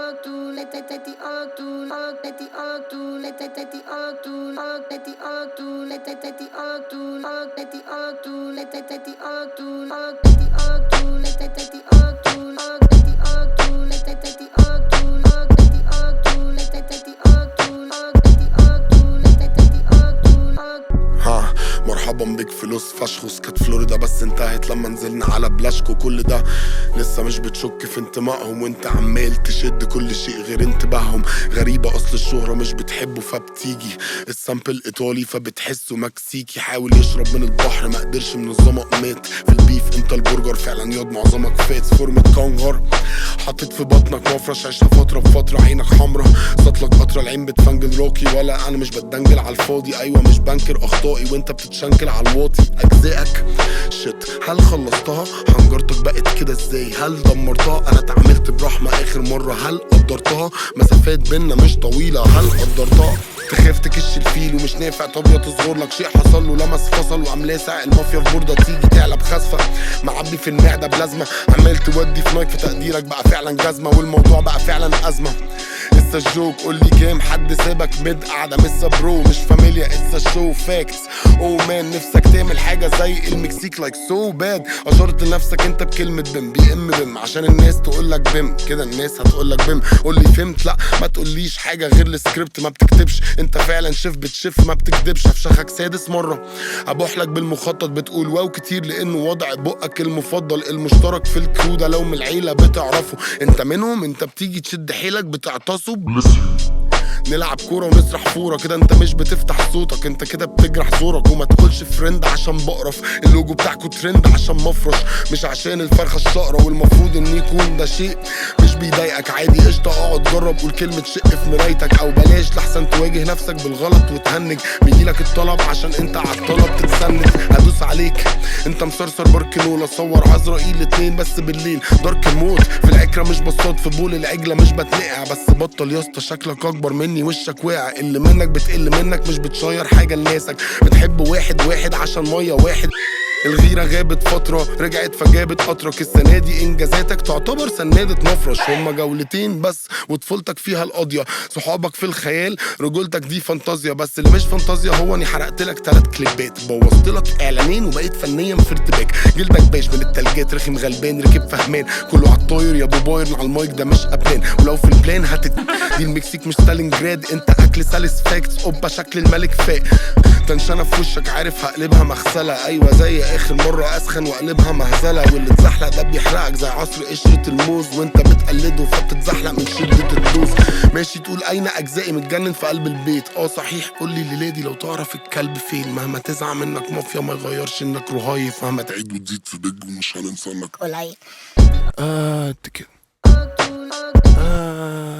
ها مرحبا بك في لوس فشخوس كانت فلوريدا بس انتهت لما نزلنا على بلاشكو كل ده لسه مش بتشك في انتمائهم وانت عمال تشد كل شيء غير انتباههم غريبة اصل الشهرة مش بتحبه فبتيجي السامبل ايطالي فبتحسه مكسيكي حاول يشرب من البحر ما قدرش من الظمأ مات في البيف انت البرجر فعلا ياض معظمك فات فورمة كونغر حطيت في بطنك مفرش عشنا فترة بفترة عينك حمرا سطلك قطرة العين بتفنجل روكي ولا انا مش بتدنجل على الفاضي ايوه مش بنكر اخطائي وانت بتتشنكل على الواطي اجزائك شت هل خلصتها حنجرتك بقت كده ازاي هل دمرتها انا اتعاملت برحمة اخر مرة هل قدرتها مسافات بينا مش طويلة هل قدرتها تخاف تكش الفيل ومش نافع طابية تصغر لك شيء حصل له لمس فصل وقام لاسع المافيا في بوردة تيجي تعلى بخسفة معبي في المعدة بلازمة عمال تودي في نايك في تقديرك بقى فعلا جزمة والموضوع بقى فعلا أزمة لسه الجوك قول لي كام حد سابك مد قاعدة لسه برو مش فاميليا لسه شو فاكتس او مان نفسك تعمل حاجة زي المكسيك لايك سو باد اشرت لنفسك انت بكلمة بم بي ام بم عشان الناس تقول لك بم كده الناس هتقول لك بم قول لي فهمت لا ما تقوليش حاجة غير السكريبت ما بتكتبش انت فعلا شيف بتشف ما بتكدبش افشخك سادس مرة ابوح لك بالمخطط بتقول واو كتير لانه وضع بقك المفضل المشترك في الكرو ده لو من العيلة بتعرفه انت منهم انت بتيجي تشد حيلك بتعتصب نلعب كورة ونسرح فورة كده انت مش بتفتح صوتك انت كده بتجرح زورك وما تقولش فريند عشان بقرف اللوجو بتاعكو ترند عشان مفرش مش عشان الفرخة الشقرة والمفروض ان يكون ده شيء مش بيضايقك عادي قشطة اقعد جرب قول كلمة شق في مرايتك او بلاش لحسن تواجه نفسك بالغلط وتهنج بيجيلك الطلب عشان انت عالطلب تتسند هدوس عليك انت مسرسر باركنولا صور عزرائيل اتنين بس بالليل دارك موت في العكرة مش بصاد في بول العجلة مش بتنقع بس بطل يا اسطى شكلك اكبر مني وشك واقع اللي منك بتقل منك مش بتشير حاجة لناسك بتحب واحد واحد عشان مية واحد الغيرة غابت فترة رجعت فجابت قطرك السنة دي إنجازاتك تعتبر سنادة مفرش هما جولتين بس وطفولتك فيها القاضية صحابك في الخيال رجولتك دي فانتازيا بس اللي مش فانتازيا هو اني حرقت لك تلات كليبات بوظت لك اعلانين وبقيت فنيا في ارتباك جلدك باش من التلجات رخم غلبان ركب فهمان كله عالطاير يا ابو باير على المايك ده مش ابان ولو في البلان هتت دي المكسيك مش ستالينجراد انت اكل سلس فاكتس اوبا شكل الملك فاق تنشنة في وشك عارف هقلبها مغسلة ايوه زي اخر مرة اسخن واقلبها مهزلة واللي اتزحلق ده بيحرقك زي عصر قشرة الموز وانت بتقلده فبتتزحلق من شدة الدوز ماشي تقول اين اجزائي متجنن في قلب البيت اه صحيح قول لي ليلادي لو تعرف الكلب فين مهما تزعل منك مافيا ما يغيرش انك رهايف مهما تعيد وتزيد في بيج ومش هننسى انك قليل قد كده آه